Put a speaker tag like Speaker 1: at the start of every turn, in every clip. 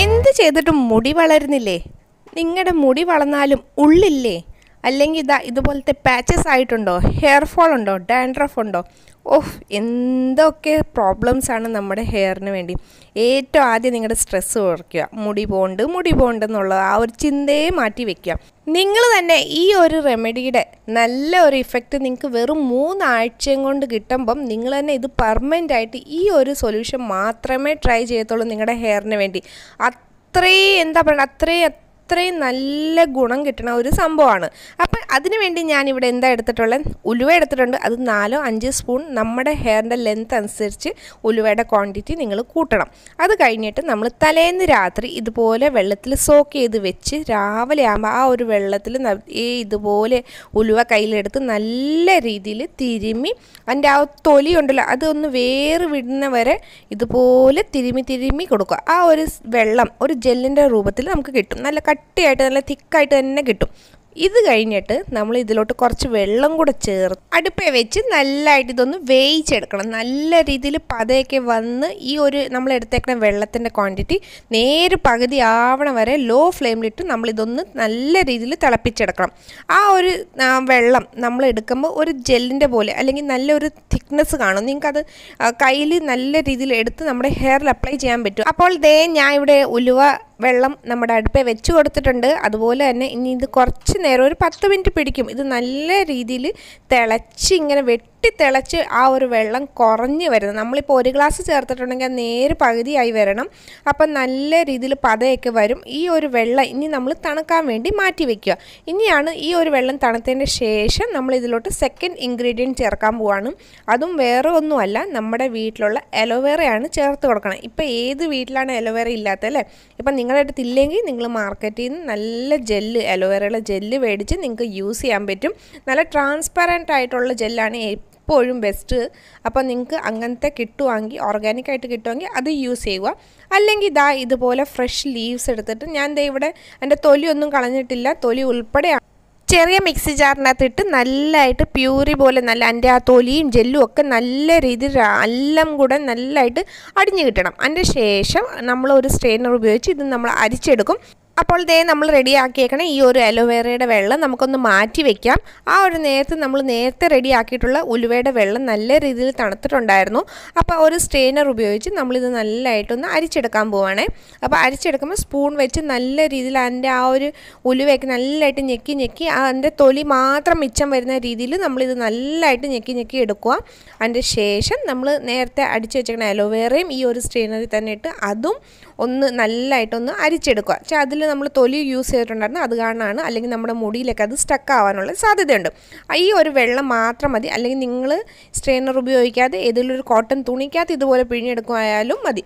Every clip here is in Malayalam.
Speaker 1: എന്ത് ചെയ്തിട്ടും മുടി വളരുന്നില്ലേ നിങ്ങളുടെ മുടി വളർന്നാലും ഉള്ളില്ലേ അല്ലെങ്കിൽ ഇതാ ഇതുപോലത്തെ പാച്ചസ് ആയിട്ടുണ്ടോ ഹെയർ ഫോൾ ഉണ്ടോ ഡാൻഡ്രഫ് ഉണ്ടോ ഓഹ് എന്തൊക്കെ പ്രോബ്ലംസ് ആണ് നമ്മുടെ ഹെയറിന് വേണ്ടി ഏറ്റവും ആദ്യം നിങ്ങളുടെ സ്ട്രെസ്സ് കുറയ്ക്കുക മുടി പോണ്ട് മുടി പോണ്ട് എന്നുള്ള ആ ഒരു ചിന്തയെ മാറ്റി വെക്കുക നിങ്ങൾ തന്നെ ഈ ഒരു റെമഡിയുടെ നല്ല ഒരു ഇഫക്റ്റ് നിങ്ങൾക്ക് വെറും മൂന്നാഴ്ചയും കൊണ്ട് കിട്ടുമ്പം നിങ്ങൾ തന്നെ ഇത് പെർമനൻ്റ് ആയിട്ട് ഈ ഒരു സൊല്യൂഷൻ മാത്രമേ ട്രൈ ചെയ്യത്തുള്ളൂ നിങ്ങളുടെ ഹെയറിന് വേണ്ടി അത്രയും എന്താ പറയുക അത്രയും അത്രയും നല്ല ഗുണം കിട്ടുന്ന ഒരു സംഭവമാണ് അപ്പം അതിന് വേണ്ടി ഞാനിവിടെ എന്താ എടുത്തിട്ടുള്ളത് ഉലുവ എടുത്തിട്ടുണ്ട് അത് നാലോ അഞ്ച് സ്പൂൺ നമ്മുടെ ഹെയറിൻ്റെ ലെങ്ത് അനുസരിച്ച് ഉലുവയുടെ ക്വാണ്ടിറ്റി നിങ്ങൾ കൂട്ടണം അത് കഴിഞ്ഞിട്ട് നമ്മൾ തലേന്ന് രാത്രി ഇതുപോലെ വെള്ളത്തിൽ സോക്ക് ചെയ്ത് വെച്ച് രാവിലെ ആകുമ്പോൾ ആ ഒരു വെള്ളത്തിൽ ഈ ഇതുപോലെ ഉലുവ കയ്യിലെടുത്ത് നല്ല രീതിയിൽ തിരുമ്മി അതിൻ്റെ ആ തൊലി ഉണ്ടല്ലോ അതൊന്ന് വേറ് വിടുന്ന വരെ ഇതുപോലെ തിരുമ്മി തിരുമ്മി കൊടുക്കുക ആ ഒരു വെള്ളം ഒരു ജെല്ലിൻ്റെ രൂപത്തിൽ നമുക്ക് കിട്ടും നല്ല കട്ടിയായിട്ട് നല്ല തിക്കായിട്ട് തന്നെ കിട്ടും ഇത് കഴിഞ്ഞിട്ട് നമ്മൾ ഇതിലോട്ട് കുറച്ച് വെള്ളം കൂടെ ചേർത്ത് അടുപ്പേ വെച്ച് നല്ലതായിട്ട് ഇതൊന്ന് വേവിച്ചെടുക്കണം നല്ല രീതിയിൽ പതയൊക്കെ വന്ന് ഈ ഒരു നമ്മൾ എടുത്തേക്കുന്ന വെള്ളത്തിൻ്റെ ക്വാണ്ടിറ്റി നേരെ പകുതി ആവണ വരെ ലോ ഫ്ലെയിമിലിട്ട് നമ്മളിതൊന്ന് നല്ല രീതിയിൽ തിളപ്പിച്ചെടുക്കണം ആ ഒരു വെള്ളം നമ്മൾ എടുക്കുമ്പോൾ ഒരു ജെല്ലിൻ്റെ പോലെ അല്ലെങ്കിൽ നല്ലൊരു തിക്നെസ് കാണും നിങ്ങൾക്കത് കയ്യിൽ നല്ല രീതിയിൽ എടുത്ത് നമ്മുടെ ഹെയറിൽ അപ്ലൈ ചെയ്യാൻ പറ്റും അപ്പോൾ ദേ ഞാൻ ഇവിടെ ഉലുവ വെള്ളം നമ്മുടെ അടുപ്പേ വെച്ച് കൊടുത്തിട്ടുണ്ട് അതുപോലെ തന്നെ ഇനി ഇത് കുറച്ച് നേരം ഒരു പത്ത് മിനിറ്റ് പിടിക്കും ഇത് നല്ല രീതിയിൽ തിളച്ച് ഇങ്ങനെ വെട്ടി തിളച്ച് ആ ഒരു വെള്ളം കുറഞ്ഞ് വരുന്നത് നമ്മളിപ്പോൾ ഒരു ഗ്ലാസ് ചേർത്തിട്ടുണ്ടെങ്കിൽ അത് നേരെ പകുതിയായി വരണം അപ്പം നല്ല രീതിയിൽ പതയൊക്കെ വരും ഈ ഒരു വെള്ളം ഇനി നമ്മൾ തണുക്കാൻ വേണ്ടി മാറ്റി വെക്കുക ഇനിയാണ് ഈ ഒരു വെള്ളം തണുത്തതിൻ്റെ ശേഷം നമ്മൾ ഇതിലോട്ട് സെക്കൻഡ് ഇൻഗ്രീഡിയൻറ്റ് ചേർക്കാൻ പോവാണ് അതും വേറെ ഒന്നുമല്ല നമ്മുടെ വീട്ടിലുള്ള അലോവേറയാണ് ചേർത്ത് കൊടുക്കണം ഇപ്പം ഏത് വീട്ടിലാണ് അലോവേറ ഇല്ലാത്തത് അല്ലേ ഇപ്പം നിങ്ങളുടെ അടുത്ത് ഇല്ലെങ്കിൽ നിങ്ങൾ മാർക്കറ്റിൽ നിന്ന് നല്ല ജെല്ല് അലോവേറയുടെ ജെല്ല് മേടിച്ച് നിങ്ങൾക്ക് യൂസ് ചെയ്യാൻ പറ്റും നല്ല ട്രാൻസ്പെറൻ്റ് ആയിട്ടുള്ള ജെല്ലാണ് എപ്പോഴും ബെസ്റ്റ് അപ്പോൾ നിങ്ങൾക്ക് അങ്ങനത്തെ കിട്ടുവാണെങ്കിൽ ഓർഗാനിക് ആയിട്ട് കിട്ടുമെങ്കിൽ അത് യൂസ് ചെയ്യുക അല്ലെങ്കിൽ ഇതാ ഇതുപോലെ ഫ്രഷ് ലീവ്സ് എടുത്തിട്ട് ഞാൻ ദേ ഇവിടെ എൻ്റെ തൊലിയൊന്നും കളഞ്ഞിട്ടില്ല തൊലി ഉൾപ്പെടെ ചെറിയ മിക്സി ജാറിനകത്തിട്ട് നല്ലതായിട്ട് പ്യൂരി പോലെ നല്ല അതിൻ്റെ ആ തൊലിയും ജെല്ലും ഒക്കെ നല്ല രീതിയിൽ എല്ലാം കൂടെ നല്ലതായിട്ട് അടിഞ്ഞു കിട്ടണം അതിൻ്റെ ശേഷം നമ്മൾ ഒരു സ്ട്രെയിനർ ഉപയോഗിച്ച് ഇത് നമ്മൾ അരിച്ചെടുക്കും അപ്പോൾ ദേ നമ്മൾ റെഡിയാക്കിയേക്കണ ഈ ഒരു അലോവേറയുടെ വെള്ളം നമുക്കൊന്ന് മാറ്റി വെക്കാം ആ ഒരു നേരത്തെ നമ്മൾ നേരത്തെ റെഡിയാക്കിയിട്ടുള്ള ഉലുവയുടെ വെള്ളം നല്ല രീതിയിൽ തണുത്തിട്ടുണ്ടായിരുന്നു അപ്പോൾ ഒരു സ്ട്രെയിനർ ഉപയോഗിച്ച് നമ്മളിത് നല്ലതായിട്ടൊന്ന് അരിച്ചെടുക്കാൻ പോവാണേ അപ്പോൾ അരിച്ചെടുക്കുമ്പോൾ സ്പൂൺ വെച്ച് നല്ല രീതിയിൽ അതിൻ്റെ ആ ഒരു ഉലുവയൊക്കെ നല്ലതായിട്ട് ഞെക്കി ഞെക്കി അതിൻ്റെ തൊലി മാത്രം മിച്ചം വരുന്ന രീതിയിൽ നമ്മളിത് നല്ലതായിട്ട് ഞെക്കി ഞെക്കി എടുക്കുക അതിൻ്റെ ശേഷം നമ്മൾ നേരത്തെ അടിച്ചു വെച്ചേക്കുന്ന അലോവേറയും ഈ ഒരു സ്ട്രെയിനറിൽ തന്നെ ഇട്ട് അതും ഒന്ന് നല്ലതായിട്ടൊന്ന് അരിച്ചെടുക്കുക പക്ഷേ അതിൽ നമ്മൾ തൊലി യൂസ് ചെയ്തിട്ടുണ്ടായിരുന്നു അത് കാരണമാണ് അല്ലെങ്കിൽ നമ്മുടെ മുടിയിലൊക്കെ അത് സ്റ്റക്ക് ആവാനുള്ള സാധ്യതയുണ്ട് ഈ ഒരു വെള്ളം മാത്രം മതി അല്ലെങ്കിൽ നിങ്ങൾ സ്ട്രെയിനർ ഉപയോഗിക്കാതെ ഏതെങ്കിലും ഒരു കോട്ടൺ തുണിക്കകത്ത് ഇതുപോലെ പിഴിഞ്ഞെടുക്കുമായാലും മതി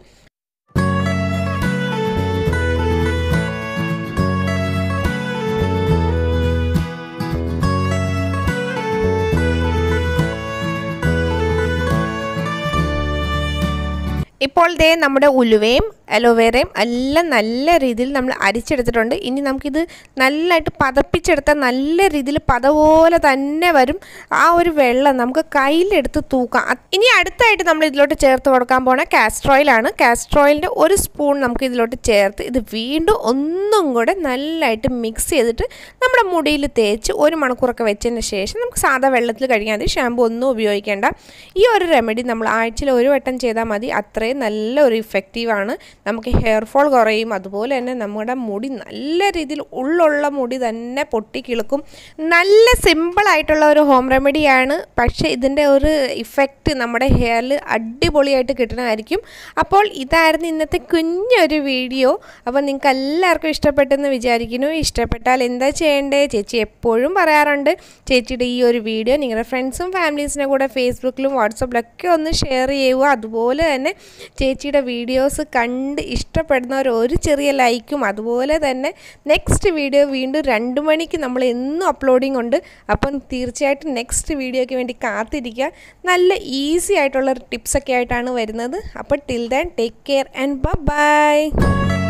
Speaker 1: ഇപ്പോൾ ദേ നമ്മുടെ ഉലുവയും അലോവേറയും എല്ലാം നല്ല രീതിയിൽ നമ്മൾ അരിച്ചെടുത്തിട്ടുണ്ട് ഇനി നമുക്കിത് നല്ലതായിട്ട് പതപ്പിച്ചെടുത്താൽ നല്ല രീതിയിൽ പത പോലെ തന്നെ വരും ആ ഒരു വെള്ളം നമുക്ക് കയ്യിലെടുത്ത് തൂക്കാം ഇനി അടുത്തായിട്ട് നമ്മൾ ഇതിലോട്ട് ചേർത്ത് കൊടുക്കാൻ പോണ കാസ്ട്രോയിലാണ് കാസ്ട്രോയിലിൻ്റെ ഒരു സ്പൂൺ നമുക്ക് ഇതിലോട്ട് ചേർത്ത് ഇത് വീണ്ടും ഒന്നും കൂടെ നല്ലതായിട്ട് മിക്സ് ചെയ്തിട്ട് നമ്മുടെ മുടിയിൽ തേച്ച് ഒരു മണിക്കൂറൊക്കെ വെച്ചതിന് ശേഷം നമുക്ക് സാധാ വെള്ളത്തിൽ കഴുകിയാൽ മതി ഷാമ്പു ഒന്നും ഉപയോഗിക്കേണ്ട ഈ ഒരു റെമഡി നമ്മൾ ആഴ്ചയിൽ ഒരു വട്ടം ചെയ്താൽ മതി അത്രയും നല്ല ഒരു ഇഫക്റ്റീവാണ് നമുക്ക് ഹെയർ ഫോൾ കുറയും അതുപോലെ തന്നെ നമ്മുടെ മുടി നല്ല രീതിയിൽ ഉള്ളുള്ള മുടി തന്നെ പൊട്ടിക്കിളുക്കും നല്ല സിമ്പിളായിട്ടുള്ള ഒരു ഹോം റെമഡിയാണ് പക്ഷേ ഇതിൻ്റെ ഒരു ഇഫക്റ്റ് നമ്മുടെ ഹെയറിൽ അടിപൊളിയായിട്ട് കിട്ടണമായിരിക്കും അപ്പോൾ ഇതായിരുന്നു ഇന്നത്തെ കുഞ്ഞൊരു വീഡിയോ അപ്പോൾ നിങ്ങൾക്ക് എല്ലാവർക്കും ഇഷ്ടപ്പെട്ടെന്ന് വിചാരിക്കുന്നു ഇഷ്ടപ്പെട്ടാൽ എന്താ ചെയ്യേണ്ടേ ചേച്ചി എപ്പോഴും പറയാറുണ്ട് ചേച്ചിയുടെ ഈ ഒരു വീഡിയോ നിങ്ങളുടെ ഫ്രണ്ട്സും ഫാമിലീസിൻ്റെ കൂടെ ഫേസ്ബുക്കിലും വാട്സപ്പിലൊക്കെ ഒന്ന് ഷെയർ ചെയ്യുക അതുപോലെ തന്നെ ചേച്ചിയുടെ വീഡിയോസ് കണ്ട് ഇഷ്ടപ്പെടുന്നവർ ഒരു ചെറിയ ലൈക്കും അതുപോലെ തന്നെ നെക്സ്റ്റ് വീഡിയോ വീണ്ടും രണ്ട് മണിക്ക് നമ്മൾ എന്നും അപ്ലോഡിങ് ഉണ്ട് അപ്പം തീർച്ചയായിട്ടും നെക്സ്റ്റ് വീഡിയോയ്ക്ക് വേണ്ടി കാത്തിരിക്കുക നല്ല ഈസി ആയിട്ടുള്ള ടിപ്സൊക്കെ ആയിട്ടാണ് വരുന്നത് അപ്പോൾ till then take care and by